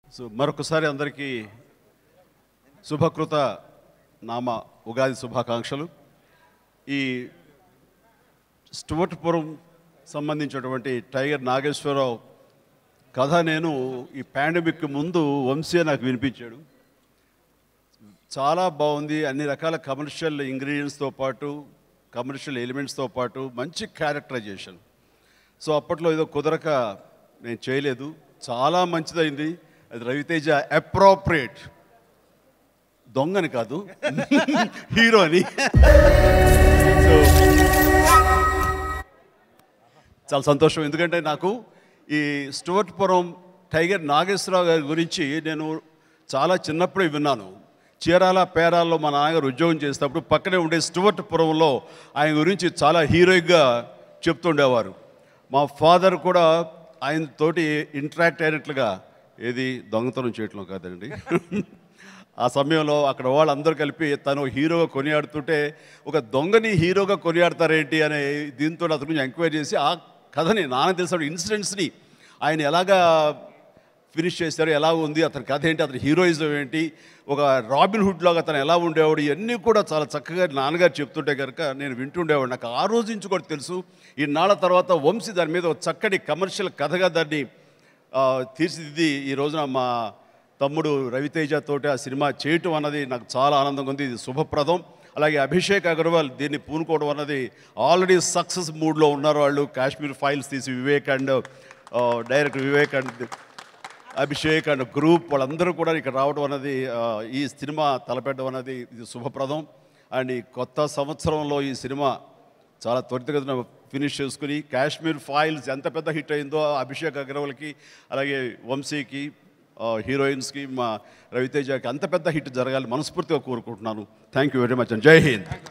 so మరొకసారి అందరికీ శుభకృత నామ ఉగాది శుభాకాంక్షలు ఈ స్టువర్ట్పురం సంబంధించినటువంటి టైగర్ నాగేశ్వరరావు కథ నేను ఈ పాండమిక్ ముందు వంశీ నాకు వినిపించాడు చాలా బాగుంది అన్ని రకాల కమర్షియల్ ఇంగ్రీడియంట్స్తో పాటు కమర్షియల్ ఎలిమెంట్స్తో పాటు మంచి క్యారెక్టరైజేషన్ సో అప్పట్లో ఏదో కుదరక నేను చేయలేదు చాలా మంచిదైంది అది రవితేజ అప్రోప్రియేట్ దొంగని కాదు హీరోని సో చాలా సంతోషం ఎందుకంటే నాకు ఈ స్టువర్ట్పురం టైగర్ నాగేశ్వరరావు గారి గురించి నేను చాలా చిన్నప్పుడే విన్నాను చీరాల పేరాల్లో మా నాన్నగారు ఉద్యోగం చేసేటప్పుడు పక్కనే ఉండే స్టువర్ట్పురంలో ఆయన గురించి చాలా హీరోయిక్గా చెప్తుండేవారు మా ఫాదర్ కూడా ఆయన తోటి ఇంటరాక్ట్ అయినట్లుగా ఏది దొంగతనం చేయటం కాదండి ఆ సమయంలో అక్కడ వాళ్ళందరూ కలిపి తను హీరోగా కొనియాడుతుంటే ఒక దొంగని హీరోగా కొనియాడతారేంటి అనే దీంతో అతని గురించి ఎంక్వైరీ చేసి ఆ కథని నాన్న తెలిసిన ఇన్సిడెంట్స్ని ఆయన ఎలాగా ఫినిష్ చేశారు ఎలా ఉంది అతని కథ ఏంటి అతని హీరోయిజం ఏంటి ఒక రాబిన్ హుడ్ లాగా అతను ఎలా ఉండేవాడు ఇవన్నీ కూడా చాలా చక్కగా నాన్నగారు చెప్తుంటే కనుక నేను వింటుండేవాడు నాకు ఆ రోజు నుంచి కూడా తెలుసు ఈ నాళ్ళ తర్వాత వంశీ దాని మీద ఒక చక్కటి కమర్షియల్ కథగా దాన్ని ఆ, తీర్చిదిద్ది ఈ రోజున మా తమ్ముడు రవితేజ తోటి ఆ సినిమా చేయటం అన్నది నాకు చాలా ఆనందంగా ఉంది ఇది శుభప్రదం అలాగే అభిషేక్ అగర్వాల్ దీన్ని పూనుకోవడం అన్నది ఆల్రెడీ సక్సెస్ మూడ్లో ఉన్నారు వాళ్ళు కాశ్మీర్ ఫైల్స్ తీసి Vivek and director Vivek and Abhishek and group వాళ్ళందరూ కూడా ఇక్కడ రావడం అన్నది ఆ, ఈ సినిమా తలపెట్టడం అన్నది ఇది శుభప్రదం అండ్ ఈ కొత్త సంవత్సరంలో ఈ సినిమా చాలా త్వరితగతిన ఫినిష్ చేసుకుని కాశ్మీర్ ఫైల్స్ ఎంత పెద్ద హిట్ అయిందో అభిషేక్ అగర్వాల్కి అలాగే వంశీకి ఆ, హీరోయిన్స్కి మా రవితేజకి అంత పెద్ద హిట్ జరగాలి మనస్ఫూర్తిగా కోరుకుంటున్నాను thank you very much and Jai Hind